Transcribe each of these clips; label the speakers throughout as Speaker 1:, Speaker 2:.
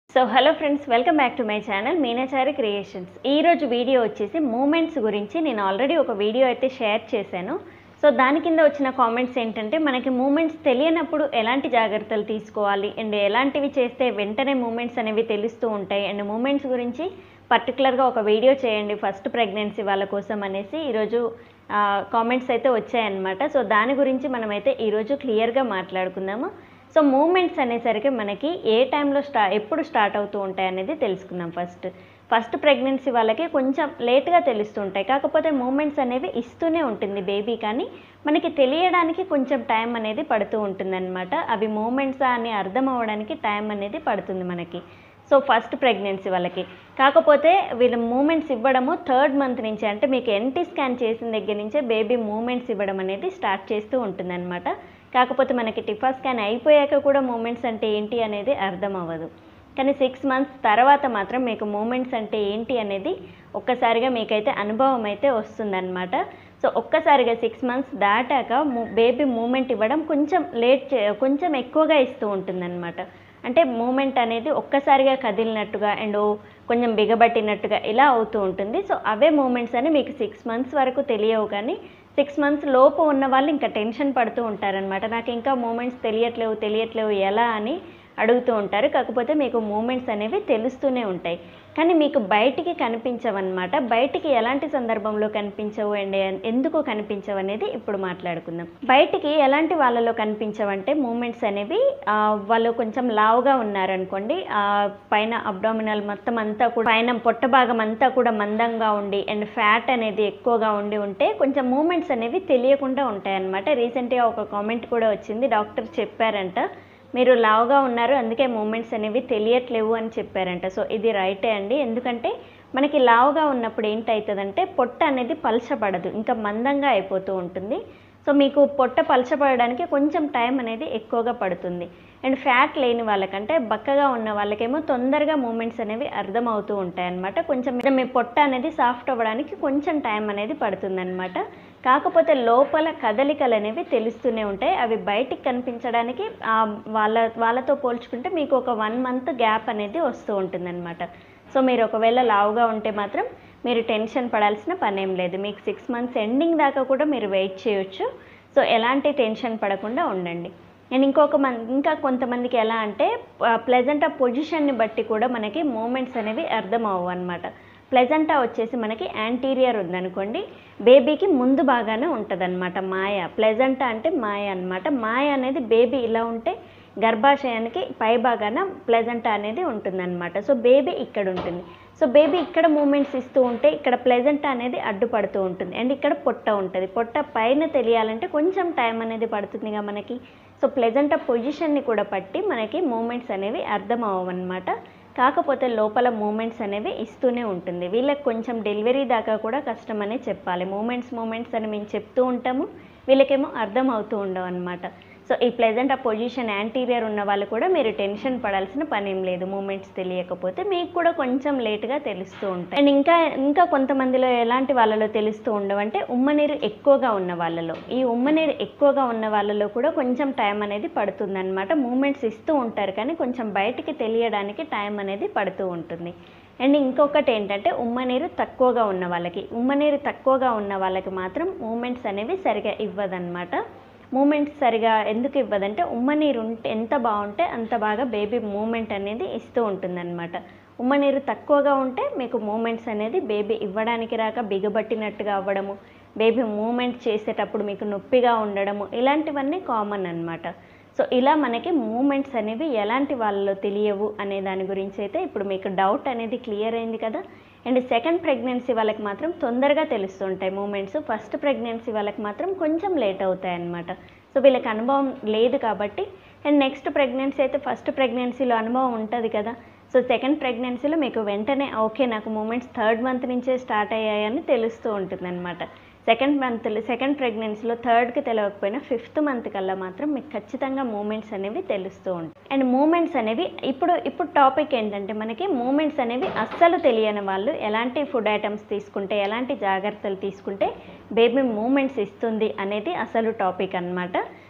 Speaker 1: so hello friends welcome back to my channel Meenachari creations ఈరోజు video వచ్చేసి movements గురించి నేను ఆల్రెడీ ఒక వీడియో అయితే షేర్ చేశాను సో దాని కింద వచ్చిన కామెంట్స్ ఏంటంటే మనకి మూమెంట్స్ తెలియనప్పుడు ఎలాంటి జాగ్రత్తలు తీసుకోవాలి అండ్ ఎలాంటివి చేస్తే వెంటనే మూమెంట్స్ అనేవి తెలుస్తూ ఉంటాయి అండ్ మూమెంట్స్ గురించి పర్టికులర్గా ఒక వీడియో చేయండి ఫస్ట్ ప్రెగ్నెన్సీ వాళ్ళ కోసం అనేసి ఈరోజు కామెంట్స్ అయితే వచ్చాయన్నమాట సో దాని గురించి మనమైతే ఈరోజు క్లియర్గా మాట్లాడుకుందాము సో మూమెంట్స్ అనేసరికి మనకి ఏ టైంలో స్టా ఎప్పుడు స్టార్ట్ అవుతూ ఉంటాయి అనేది తెలుసుకుందాం ఫస్ట్ ఫస్ట్ ప్రెగ్నెన్సీ వాళ్ళకి కొంచెం లేట్గా తెలుస్తుంటాయి కాకపోతే మూమెంట్స్ అనేవి ఇస్తూనే ఉంటుంది బేబీ కానీ మనకి తెలియడానికి కొంచెం టైం అనేది పడుతూ ఉంటుందన్నమాట అవి మూమెంట్సా అని అర్థం అవ్వడానికి టైం అనేది పడుతుంది మనకి సో ఫస్ట్ ప్రెగ్నెన్సీ వాళ్ళకి కాకపోతే వీళ్ళు మూమెంట్స్ ఇవ్వడము థర్డ్ మంత్ నుంచి అంటే మీకు ఎన్టీ స్కాన్ చేసిన దగ్గర నుంచే బేబీ మూమెంట్స్ ఇవ్వడం అనేది స్టార్ట్ చేస్తూ ఉంటుందన్నమాట కాకపోతే మనకి టిఫా స్కాన్ అయిపోయాక కూడా మూమెంట్స్ అంటే ఏంటి అనేది అర్థం అవ్వదు కానీ సిక్స్ మంత్స్ తర్వాత మాత్రం మీకు మూమెంట్స్ అంటే ఏంటి అనేది ఒక్కసారిగా మీకైతే అనుభవం అయితే వస్తుందన్నమాట సో ఒక్కసారిగా సిక్స్ మంత్స్ దాటాక బేబీ మూమెంట్ ఇవ్వడం కొంచెం లేట్ చే కొంచెం ఎక్కువగా ఇస్తూ ఉంటుందన్నమాట అంటే మూమెంట్ అనేది ఒక్కసారిగా కదిలినట్టుగా అండ్ కొంచెం బిగబట్టినట్టుగా ఇలా అవుతూ ఉంటుంది సో అవే మూమెంట్స్ అని మీకు సిక్స్ మంత్స్ వరకు తెలియవు కానీ సిక్స్ మంత్స్ లోపు ఉన్న వాళ్ళు ఇంకా టెన్షన్ పడుతూ ఉంటారనమాట నాకు ఇంకా మూమెంట్స్ తెలియట్లేవు తెలియట్లేవు ఎలా అని అడుగుతూ ఉంటారు కాకపోతే మీకు మూమెంట్స్ అనేవి తెలుస్తూనే ఉంటాయి కానీ మీకు బయటికి కనిపించవన్నమాట బయటికి ఎలాంటి సందర్భంలో కనిపించవు అండ్ ఎందుకు కనిపించవు అనేది ఇప్పుడు మాట్లాడుకుందాం బయటికి ఎలాంటి వాళ్ళలో కనిపించవంటే మూమెంట్స్ అనేవి వాళ్ళు కొంచెం లావుగా ఉన్నారనుకోండి పైన అబ్డామినల్ మొత్తం అంతా కూడా పైన పొట్ట భాగం అంతా కూడా మందంగా ఉండి అండ్ ఫ్యాట్ అనేది ఎక్కువగా ఉండి ఉంటే కొంచెం మూమెంట్స్ అనేవి తెలియకుండా ఉంటాయన్నమాట రీసెంట్గా ఒక కామెంట్ కూడా వచ్చింది డాక్టర్ చెప్పారంట మీరు లావుగా ఉన్నారు అందుకే మూమెంట్స్ అనేవి తెలియట్లేవు అని చెప్పారంట సో ఇది రైటే అండి ఎందుకంటే మనకి లావుగా ఉన్నప్పుడు ఏంటవుతుందంటే పొట్ట అనేది పలచబడదు ఇంకా మందంగా అయిపోతూ ఉంటుంది సో మీకు పొట్ట పలచబడడానికి కొంచెం టైం అనేది ఎక్కువగా పడుతుంది అండ్ ఫ్యాట్ లేని వాళ్ళకంటే బక్కగా ఉన్న వాళ్ళకేమో తొందరగా మూమెంట్స్ అనేవి అర్థమవుతూ ఉంటాయి అనమాట కొంచెం మీ పొట్ట అనేది సాఫ్ట్ అవ్వడానికి కొంచెం టైం అనేది పడుతుందన్నమాట కాకపోతే లోపల కదలికలు అనేవి తెలుస్తూనే ఉంటాయి అవి బయటికి కనిపించడానికి వాళ్ళ వాళ్ళతో పోల్చుకుంటే మీకు ఒక వన్ మంత్ గ్యాప్ అనేది వస్తూ ఉంటుందన్నమాట సో మీరు ఒకవేళ లావుగా ఉంటే మాత్రం మీరు టెన్షన్ పడాల్సిన పని ఏం లేదు మీకు సిక్స్ మంత్స్ ఎండింగ్ దాకా కూడా మీరు వెయిట్ చేయొచ్చు సో ఎలాంటి టెన్షన్ పడకుండా ఉండండి నేను ఇంకొక మన్ ఇంకా కొంతమందికి ఎలా అంటే ప్లెజెంట్ ఆ పొజిషన్ని బట్టి కూడా మనకి మూమెంట్స్ అనేవి అర్థం అవ్వవు అనమాట ప్లెజెంటా వచ్చేసి మనకి యాంటీరియర్ ఉందనుకోండి బేబీకి ముందు బాగానే ఉంటుందన్నమాట మాయ ప్లెజెంటా అంటే మాయ అనమాట మాయ అనేది బేబీ ఇలా ఉంటే గర్భాశయానికి పై భాగాన ప్లెజెంటా అనేది ఉంటుందన్నమాట సో బేబీ ఇక్కడ ఉంటుంది సో బేబీ ఇక్కడ మూమెంట్స్ ఇస్తూ ఉంటే ఇక్కడ ప్లెజెంటా అనేది అడ్డుపడుతూ ఉంటుంది అండ్ ఇక్కడ పొట్ట ఉంటుంది పొట్ట పైన తెలియాలంటే కొంచెం టైం అనేది పడుతుందిగా మనకి సో ప్లెజెంటా పొజిషన్ని కూడా పట్టి మనకి మూమెంట్స్ అనేవి అర్థం అవ్వమన్నమాట కాకపోతే లోపల మూమెంట్స్ అనేవి ఇస్తూనే ఉంటుంది వీళ్ళకి కొంచెం డెలివరీ దాకా కూడా కష్టం అనే చెప్పాలి మూమెంట్స్ మూమెంట్స్ అని మేము చెప్తూ ఉంటాము వీళ్ళకేమో అర్థం అవుతూ ఉండవు అనమాట సో ఈ ప్లెజెంట్ ఆ పొజిషన్ యాంటీరియర్ ఉన్న వాళ్ళు కూడా మీరు టెన్షన్ పడాల్సిన పని ఏం లేదు మూమెంట్స్ తెలియకపోతే మీకు కూడా కొంచెం లేట్గా తెలుస్తూ ఉంటాయి అండ్ ఇంకా ఇంకా కొంతమందిలో ఎలాంటి వాళ్ళలో తెలుస్తూ ఉండవంటే ఉమ్మనీరు ఎక్కువగా ఉన్న వాళ్ళలో ఈ ఉమ్మనీరు ఎక్కువగా ఉన్న వాళ్ళలో కూడా కొంచెం టైం అనేది పడుతుందన్నమాట మూమెంట్స్ ఇస్తూ ఉంటారు కానీ కొంచెం బయటికి తెలియడానికి టైం అనేది పడుతూ ఉంటుంది అండ్ ఇంకొకటి ఏంటంటే ఉమ్మనీరు తక్కువగా ఉన్న వాళ్ళకి ఉమ్మనీరు తక్కువగా ఉన్న వాళ్ళకి మాత్రం మూమెంట్స్ అనేవి సరిగా ఇవ్వదన్నమాట మూమెంట్స్ సరిగా ఎందుకు ఇవ్వదంటే ఉమ్మనీరు ఉంటే ఎంత బాగుంటే అంత బాగా బేబీ మూమెంట్ అనేది ఇస్తూ ఉంటుందన్నమాట ఉమ్మనీరు తక్కువగా ఉంటే మీకు మూమెంట్స్ అనేది బేబీ ఇవ్వడానికి రాక బిగబట్టినట్టుగా అవ్వడము బేబీ మూమెంట్ చేసేటప్పుడు మీకు నొప్పిగా ఉండడము ఇలాంటివన్నీ కామన్ అనమాట సో ఇలా మనకి మూమెంట్స్ అనేవి ఎలాంటి వాళ్ళలో తెలియవు అనే దాని గురించి అయితే ఇప్పుడు మీకు డౌట్ అనేది క్లియర్ అయింది కదా అండ్ సెకండ్ ప్రెగ్నెన్సీ వాళ్ళకి మాత్రం తొందరగా తెలుస్తుంటాయి మూమెంట్స్ ఫస్ట్ ప్రెగ్నెన్సీ వాళ్ళకి మాత్రం కొంచెం లేట్ అవుతాయి అన్నమాట సో వీళ్ళకి అనుభవం లేదు కాబట్టి అండ్ నెక్స్ట్ ప్రెగ్నెన్సీ అయితే ఫస్ట్ ప్రెగ్నెన్సీలో అనుభవం ఉంటుంది కదా సో సెకండ్ ప్రెగ్నెన్సీలో మీకు వెంటనే ఓకే నాకు మూమెంట్స్ థర్డ్ మంత్ నుంచే స్టార్ట్ అయ్యాయని తెలుస్తూ ఉంటుందన్నమాట సెకండ్ మంత్ సెకండ్ ప్రెగ్నెన్సీలో థర్డ్కి తెలియకపోయినా ఫిఫ్త్ మంత్ కల్లా మాత్రం మీకు ఖచ్చితంగా మూమెంట్స్ అనేవి తెలుస్తూ ఉంటాయి అండ్ మూమెంట్స్ అనేవి ఇప్పుడు ఇప్పుడు టాపిక్ ఏంటంటే మనకి మూమెంట్స్ అనేవి అస్సలు తెలియని వాళ్ళు ఎలాంటి ఫుడ్ ఐటమ్స్ తీసుకుంటే ఎలాంటి జాగ్రత్తలు తీసుకుంటే బేబీ మూమెంట్స్ ఇస్తుంది అనేది అసలు టాపిక్ అనమాట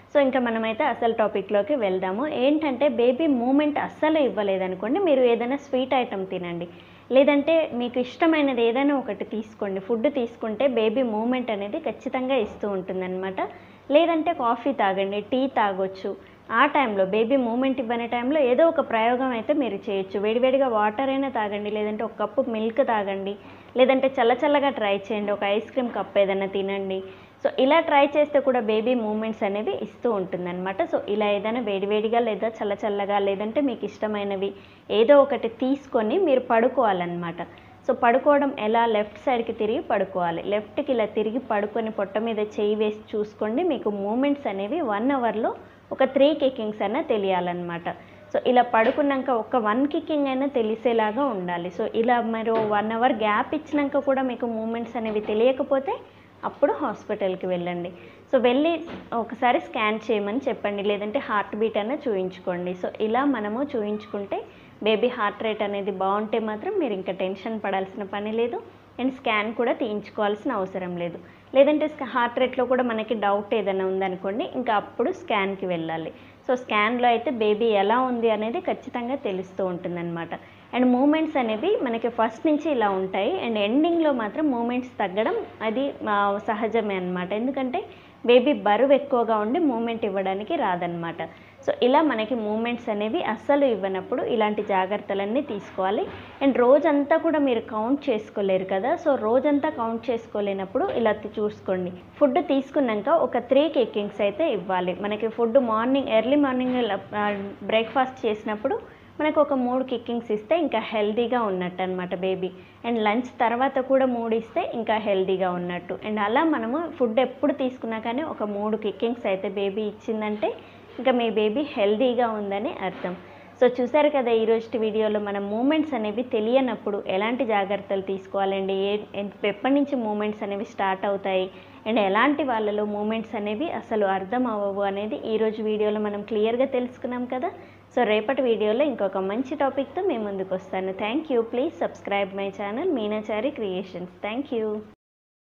Speaker 1: సో ఇంకా మనమైతే అసలు టాపిక్లోకి వెళ్దాము ఏంటంటే బేబీ మూమెంట్ అస్సలు ఇవ్వలేదనుకోండి మీరు ఏదైనా స్వీట్ ఐటెం తినండి లేదంటే మీకు ఇష్టమైనది ఏదైనా ఒకటి తీసుకోండి ఫుడ్ తీసుకుంటే బేబీ మూమెంట్ అనేది ఖచ్చితంగా ఇస్తూ ఉంటుందన్నమాట లేదంటే కాఫీ తాగండి టీ తాగొచ్చు ఆ టైంలో బేబీ మూమెంట్ ఇవ్వని టైంలో ఏదో ఒక ప్రయోగం అయితే మీరు చేయొచ్చు వేడివేడిగా వాటర్ అయినా తాగండి లేదంటే ఒక కప్పు మిల్క్ తాగండి లేదంటే చల్లచల్లగా ట్రై చేయండి ఒక ఐస్ క్రీమ్ కప్ ఏదైనా తినండి సో ఇలా ట్రై చేస్తే కూడా బేబీ మూమెంట్స్ అనేవి ఇస్తూ ఉంటుందన్నమాట సో ఇలా ఏదైనా వేడివేడిగా లేదా చల్లచల్లగా లేదంటే మీకు ఇష్టమైనవి ఏదో ఒకటి తీసుకొని మీరు పడుకోవాలన్నమాట సో పడుకోవడం ఎలా లెఫ్ట్ సైడ్కి తిరిగి పడుకోవాలి లెఫ్ట్కి ఇలా తిరిగి పడుకొని పొట్ట మీద చేయి వేసి చూసుకోండి మీకు మూమెంట్స్ అనేవి వన్ అవర్లో ఒక త్రీ కిక్కింగ్స్ అయినా తెలియాలన్నమాట సో ఇలా పడుకున్నాక ఒక వన్ కిక్కింగ్ అయినా తెలిసేలాగా ఉండాలి సో ఇలా మీరు వన్ అవర్ గ్యాప్ ఇచ్చినాక కూడా మీకు మూమెంట్స్ అనేవి తెలియకపోతే అప్పుడు హాస్పిటల్కి వెళ్ళండి సో వెళ్ళి ఒకసారి స్కాన్ చేయమని చెప్పండి లేదంటే హార్ట్ బీట్ అయినా చూయించుకోండి సో ఇలా మనము చూయించుకుంటే బేబీ హార్ట్ రేట్ అనేది బాగుంటే మాత్రం మీరు ఇంకా టెన్షన్ పడాల్సిన పని లేదు అండ్ స్కాన్ కూడా తీయించుకోవాల్సిన అవసరం లేదు లేదంటే హార్ట్ రేట్లో కూడా మనకి డౌట్ ఏదైనా ఉందనుకోండి ఇంకా అప్పుడు స్కాన్కి వెళ్ళాలి సో స్కాన్లో అయితే బేబీ ఎలా ఉంది అనేది ఖచ్చితంగా తెలుస్తూ ఉంటుందన్నమాట అండ్ మూమెంట్స్ అనేవి మనకి ఫస్ట్ నుంచి ఇలా ఉంటాయి అండ్ ఎండింగ్లో మాత్రం మూమెంట్స్ తగ్గడం అది ఆ, సహజమే అన్నమాట ఎందుకంటే బేబీ బరువు ఎక్కువగా ఉండి మూమెంట్ ఇవ్వడానికి రాదనమాట సో ఇలా మనకి మూమెంట్స్ అనేవి అస్సలు ఇవ్వనప్పుడు ఇలాంటి జాగ్రత్తలన్నీ తీసుకోవాలి అండ్ రోజంతా కూడా మీరు కౌంట్ చేసుకోలేరు కదా సో రోజంతా కౌంట్ చేసుకోలేనప్పుడు ఇలా తి- చూసుకోండి ఫుడ్ తీసుకున్నాక ఒక త్రీ కేకింగ్స్ అయితే ఇవ్వాలి మనకి food morning early morning breakfast చేసినప్పుడు మనకు ఒక మూడు కిక్కింగ్స్ ఇస్తే ఇంకా హెల్తీగా ఉన్నట్టు అనమాట బేబీ అండ్ లంచ్ తర్వాత కూడా మూడు ఇస్తే ఇంకా హెల్తీగా ఉన్నట్టు అండ్ అలా మనము ఫుడ్ ఎప్పుడు తీసుకున్నా కానీ ఒక మూడు కిక్కింగ్స్ అయితే బేబీ ఇచ్చిందంటే ఇంకా మీ బేబీ హెల్తీగా ఉందని అర్థం సో చూసారు కదా ఈ రోజు వీడియోలో మన మూమెంట్స్ అనేవి తెలియనప్పుడు ఎలాంటి జాగ్రత్తలు తీసుకోవాలండి ఏ ఎన్- ఎప్పటి నుంచి మూమెంట్స్ అనేవి స్టార్ట్ అవుతాయి అండ్ ఎలాంటి వాళ్ళలో మూమెంట్స్ అనేవి అసలు అర్థం అవ్వవు అనేది ఈ రోజు వీడియోలో మనం క్లియర్గా తెలుసుకున్నాం కదా సో రేపటి వీడియోలో ఇంకొక మంచి టాపిక్తో మేము ముందుకు వస్తాను thank you please subscribe my channel Meenachari creations thank you